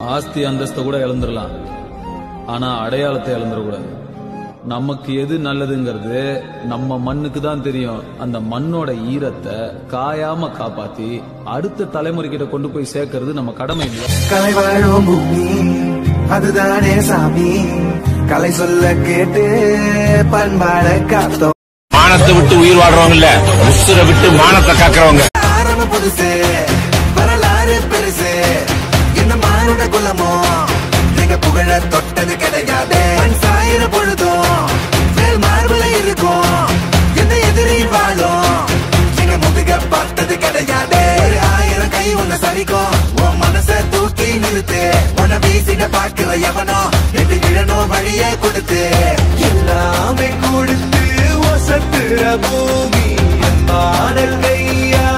ஆஸ்தி அந்தஸ்தை கூட இழந்துடலாம் ஆனா அடையாளத்தை இழந்துடக்கூடாது நமக்கு எது நல்லதுங்கிறது நம்ம மண்ணுக்கு தான் தெரியும் அந்த மண்ணோட ஈரத்தை காயாம காப்பாத்தி அடுத்த தலைமுறைகிட்ட கொண்டு போய் சேர்க்கறது நம்ம கடமை இல்லையா கலை வாழும் பூமி அதுதானே சாமி கலை சொல்ல கேட்டு பண்பாட காத்தோம் மானத்தை விட்டு உயிர் வாழ்றவங்க இல்ல உசுரை விட்டு மானத்தை காக்குறவங்க ஆரம்பம் புதுசு வரலாறு பெருசு என்ன மானுட குலமோ எங்க புகழ தொட்டது கிடையாது மண் சாயிர பொழுதும் மேல் மார்புல இருக்கும் எந்த எதிரி வாழும் எங்க முதுக பார்த்தது கிடையாது ஒரு ஆயிரம் கை உன்னை சரிக்கும் உன் மனச தூக்கி நிறுத்து உன்னை வீசிட பாக்குற எவனோ எட்டு விழணும் வழியே கொடுத்து எல்லாமே கொடுத்து ஒசத்துற பூமி என் மாடல் கையா